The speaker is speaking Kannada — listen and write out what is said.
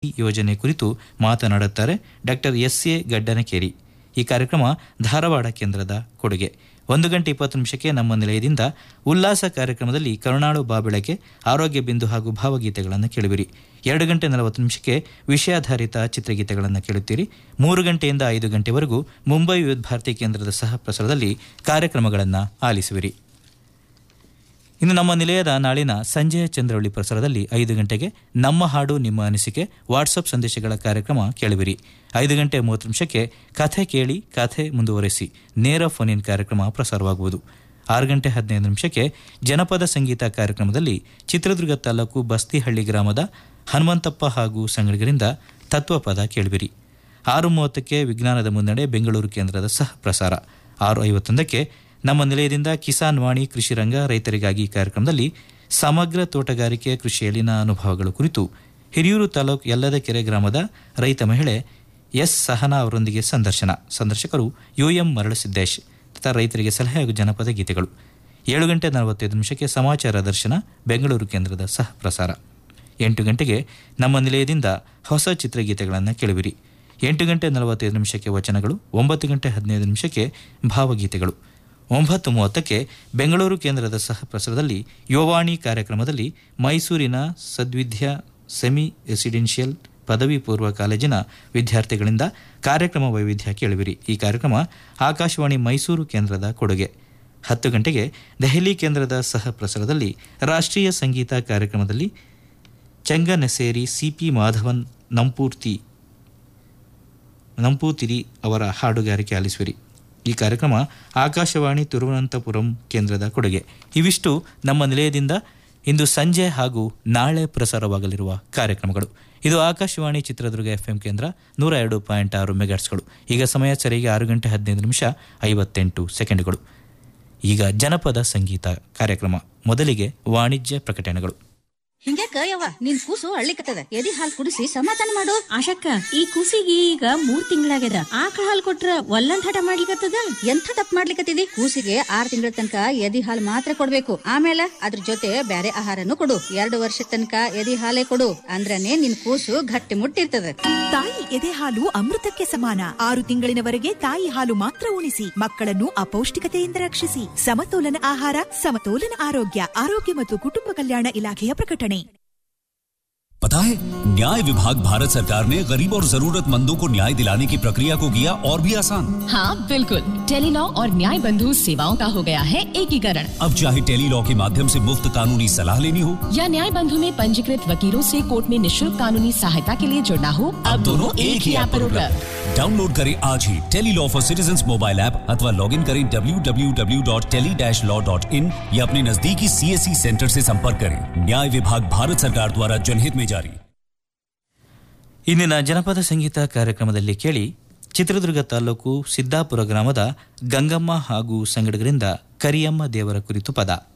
ಯೋಜನೆ ಕುರಿತು ಮಾತನಾಡುತ್ತಾರೆ ಡಾಕ್ಟರ್ ಎಸ್ ಎ ಗಡ್ಡನಕೇರಿ ಈ ಕಾರ್ಯಕ್ರಮ ಧಾರವಾಡ ಕೇಂದ್ರದ ಕೊಡುಗೆ ಒಂದು ಗಂಟೆ ಇಪ್ಪತ್ತು ನಿಮಿಷಕ್ಕೆ ನಮ್ಮ ನಿಲಯದಿಂದ ಉಲ್ಲಾಸ ಕಾರ್ಯಕ್ರಮದಲ್ಲಿ ಕರುಣಾಳು ಬಾಬೆಳಕೆ ಆರೋಗ್ಯ ಬಿಂದು ಹಾಗೂ ಭಾವಗೀತೆಗಳನ್ನು ಕೇಳುವಿರಿ ಎರಡು ಗಂಟೆ ನಲವತ್ತು ನಿಮಿಷಕ್ಕೆ ವಿಷಯಾಧಾರಿತ ಚಿತ್ರಗೀತೆಗಳನ್ನು ಕೇಳುತ್ತೀರಿ ಮೂರು ಗಂಟೆಯಿಂದ ಐದು ಗಂಟೆವರೆಗೂ ಮುಂಬೈ ವಿವಿಧ ಭಾರತಿ ಕೇಂದ್ರದ ಸಹ ಪ್ರಸಾರದಲ್ಲಿ ಕಾರ್ಯಕ್ರಮಗಳನ್ನು ಆಲಿಸುವಿರಿ ಇನ್ನು ನಮ್ಮ ನಿಲಯದ ನಾಳಿನ ಸಂಜೆಯ ಚಂದ್ರವಳ್ಳಿ ಪ್ರಸಾರದಲ್ಲಿ ಐದು ಗಂಟೆಗೆ ನಮ್ಮ ಹಾಡು ನಿಮ್ಮ ಅನಿಸಿಕೆ ವಾಟ್ಸಪ್ ಸಂದೇಶಗಳ ಕಾರ್ಯಕ್ರಮ ಕೇಳುವಿರಿ ಐದು ಗಂಟೆ ಮೂವತ್ತು ನಿಮಿಷಕ್ಕೆ ಕಥೆ ಕೇಳಿ ಕಥೆ ಮುಂದುವರೆಸಿ ನೇರ ಫೋನ್ ಇನ್ ಕಾರ್ಯಕ್ರಮ ಪ್ರಸಾರವಾಗುವುದು ಆರು ಗಂಟೆ ಹದಿನೈದು ನಿಮಿಷಕ್ಕೆ ಜನಪದ ಸಂಗೀತ ಕಾರ್ಯಕ್ರಮದಲ್ಲಿ ಚಿತ್ರದುರ್ಗ ತಾಲೂಕು ಬಸ್ತಿಹಳ್ಳಿ ಗ್ರಾಮದ ಹನುಮಂತಪ್ಪ ಹಾಗೂ ಸಂಗಡಿಗರಿಂದ ತತ್ವಪದ ಕೇಳುವಿರಿ ಆರು ಮೂವತ್ತಕ್ಕೆ ವಿಜ್ಞಾನದ ಮುನ್ನಡೆ ಬೆಂಗಳೂರು ಕೇಂದ್ರದ ಸಹ ಪ್ರಸಾರ ಆರು ಐವತ್ತೊಂದಕ್ಕೆ ನಮ್ಮ ನಿಲಯದಿಂದ ಕಿಸಾನ್ ವಾಣಿ ಕೃಷಿ ರಂಗ ರೈತರಿಗಾಗಿ ಕಾರ್ಯಕ್ರಮದಲ್ಲಿ ಸಮಗ್ರ ತೋಟಗಾರಿಕೆ ಕೃಷಿಯಲ್ಲಿನ ಅನುಭವಗಳು ಕುರಿತು ಹಿರಿಯೂರು ತಾಲೂಕು ಯಲ್ಲದ ಕೆರೆ ಗ್ರಾಮದ ರೈತ ಮಹಿಳೆ ಎಸ್ ಸಹನಾ ಅವರೊಂದಿಗೆ ಸಂದರ್ಶನ ಸಂದರ್ಶಕರು ಯುಎಂ ಮರಳಸಿದ್ದೇಶ್ ತಥಾ ರೈತರಿಗೆ ಸಲಹೆ ಹಾಗೂ ಜನಪದ ಗೀತೆಗಳು ಏಳು ಗಂಟೆ ನಲವತ್ತೈದು ನಿಮಿಷಕ್ಕೆ ಸಮಾಚಾರ ದರ್ಶನ ಬೆಂಗಳೂರು ಕೇಂದ್ರದ ಸಹ ಪ್ರಸಾರ ಎಂಟು ಗಂಟೆಗೆ ನಮ್ಮ ನಿಲಯದಿಂದ ಹೊಸ ಚಿತ್ರಗೀತೆಗಳನ್ನು ಕೇಳುವಿರಿ ಎಂಟು ಗಂಟೆ ನಲವತ್ತೈದು ನಿಮಿಷಕ್ಕೆ ವಚನಗಳು ಒಂಬತ್ತು ಗಂಟೆ ಹದಿನೈದು ನಿಮಿಷಕ್ಕೆ ಭಾವಗೀತೆಗಳು ಒಂಬತ್ತು ಮೂವತ್ತಕ್ಕೆ ಬೆಂಗಳೂರು ಕೇಂದ್ರದ ಸಹ ಪ್ರಸಾರದಲ್ಲಿ ಯುವವಾಣಿ ಕಾರ್ಯಕ್ರಮದಲ್ಲಿ ಮೈಸೂರಿನ ಸದ್ವಿದ್ಯಾ ಸೆಮಿ ರೆಸಿಡೆನ್ಷಿಯಲ್ ಪದವಿ ಪೂರ್ವ ಕಾಲೇಜಿನ ವಿದ್ಯಾರ್ಥಿಗಳಿಂದ ಕಾರ್ಯಕ್ರಮ ವೈವಿಧ್ಯ ಕೇಳುವಿರಿ ಈ ಕಾರ್ಯಕ್ರಮ ಆಕಾಶವಾಣಿ ಮೈಸೂರು ಕೇಂದ್ರದ ಕೊಡುಗೆ ಹತ್ತು ಗಂಟೆಗೆ ದೆಹಲಿ ಕೇಂದ್ರದ ಸಹ ಪ್ರಸಾರದಲ್ಲಿ ರಾಷ್ಟ್ರೀಯ ಸಂಗೀತ ಕಾರ್ಯಕ್ರಮದಲ್ಲಿ ಚೆಂಗನೆಸೇರಿ ಸಿಪಿ ಮಾಧವನ್ ನಂಪೂರ್ತಿ ನಂಪೂತಿರಿ ಅವರ ಹಾಡುಗಾರಿಕೆ ಆಲಿಸುವಿರಿ ಈ ಕಾರ್ಯಕ್ರಮ ಆಕಾಶವಾಣಿ ತಿರುವನಂತಪುರಂ ಕೇಂದ್ರದ ಕೊಡುಗೆ ಇವಿಷ್ಟು ನಮ್ಮ ನಿಲಯದಿಂದ ಇಂದು ಸಂಜೆ ಹಾಗೂ ನಾಳೆ ಪ್ರಸಾರವಾಗಲಿರುವ ಕಾರ್ಯಕ್ರಮಗಳು ಇದು ಆಕಾಶವಾಣಿ ಚಿತ್ರದುರ್ಗ ಎಫ್ಎಂ ಕೇಂದ್ರ ನೂರ ಎರಡು ಪಾಯಿಂಟ್ ಆರು ಮೆಗಾಟ್ಸ್ಗಳು ಈಗ ಸಮಯ ಸರಿಯಾಗಿ ಆರು ಗಂಟೆ ಹದಿನೈದು ನಿಮಿಷ ಐವತ್ತೆಂಟು ಸೆಕೆಂಡ್ಗಳು ಈಗ ಜನಪದ ಸಂಗೀತ ಕಾರ್ಯಕ್ರಮ ಮೊದಲಿಗೆ ವಾಣಿಜ್ಯ ಪ್ರಕಟಣೆಗಳು ಹಿಂಗ್ಯಾಕ ಯವ್ವ ನಿನ್ ಕೂಸು ಅಳ್ಳಿಕತ್ತದ ಎದಿ ಹಾಲ್ ಕುಡಿಸಿ ಸಮಾಧಾನ ಮಾಡು ಆಶಕ್ಕ ಈ ಕೂಸಿಗೆ ಈಗ ಮೂರ್ ತಿಂಗಳಾಗ್ಯದ ಆಕಳ ಹಾಲ್ ಕೊಟ್ರ ಒಲ್ಲಂದ್ ಹಠ ಮಾಡ್ಲಿಕತ್ತದ ಎಂಥ ತಪ್ಪು ಮಾಡ್ಲಿಕತ್ತಿದಿ ಕೂಸಿಗೆ ಆರ್ ತಿಂಗಳ ತನಕ ಎದಿ ಹಾಲ್ ಮಾತ್ರ ಕೊಡ್ಬೇಕು ಆಮೇಲೆ ಅದ್ರ ಜೊತೆ ಬ್ಯಾರೆ ಆಹಾರನು ಕೊಡು ಎರಡು ವರ್ಷ ತನಕ ಎದಿ ಹಾಲೇ ಕೊಡು ಅಂದ್ರನೇ ನಿನ್ ಕೂಸು ಗಟ್ಟಿ ಮುಟ್ಟಿರ್ತದ ತಾಯಿ ಎದೆ ಹಾಲು ಅಮೃತಕ್ಕೆ ಸಮಾನ ಆರು ತಿಂಗಳಿನವರೆಗೆ ತಾಯಿ ಹಾಲು ಮಾತ್ರ ಉಣಿಸಿ ಮಕ್ಕಳನ್ನು ಅಪೌಷ್ಟಿಕತೆಯಿಂದ ರಕ್ಷಿಸಿ ಸಮತೋಲನ ಆಹಾರ ಸಮತೋಲನ ಆರೋಗ್ಯ ಆರೋಗ್ಯ ಮತ್ತು ಕುಟುಂಬ ಕಲ್ಯಾಣ ಇಲಾಖೆಯ ಪ್ರಕಟಣೆ पता है न्याय विभाग भारत सरकार ने गरीब और जरूरतमंदों को न्याय दिलाने की प्रक्रिया को किया और भी आसान हाँ बिल्कुल टेलीलॉ और न्याय बंधु सेवाओं का हो गया है एकीकरण अब चाहे टेली लॉ के माध्यम से मुफ्त कानूनी सलाह लेनी हो या न्याय बंधु में पंजीकृत वकीलों से कोर्ट में निशुल्क कानूनी सहायता के लिए जुड़ना हो अब दोनों एक ही ऐप पर उपलब्ध डाउनलोड करें आज ही tele law for citizen mobile app अथवा लॉग इन करें www.tele-law.in या अपने नजदीकी सीएससी सेंटर से संपर्क करें न्याय विभाग भारत सरकार द्वारा जनहित में जारी ಇಂದಿನ ಜನಪದ ಸಂಗೀತ ಕಾರ್ಯಕ್ರಮದಲ್ಲಿ ಕೇಳಿ ಚಿತ್ರದುರ್ಗ ತಾಲೂಕು ಸಿದ್ದಾಪುರ ಗ್ರಾಮದ ಗಂಗಮ್ಮ ಹಾಗೂ ಸಂಗಡಿಗರಿಂದ ಕರಿಯಮ್ಮ ದೇವರ ಕುರಿತು ಪದ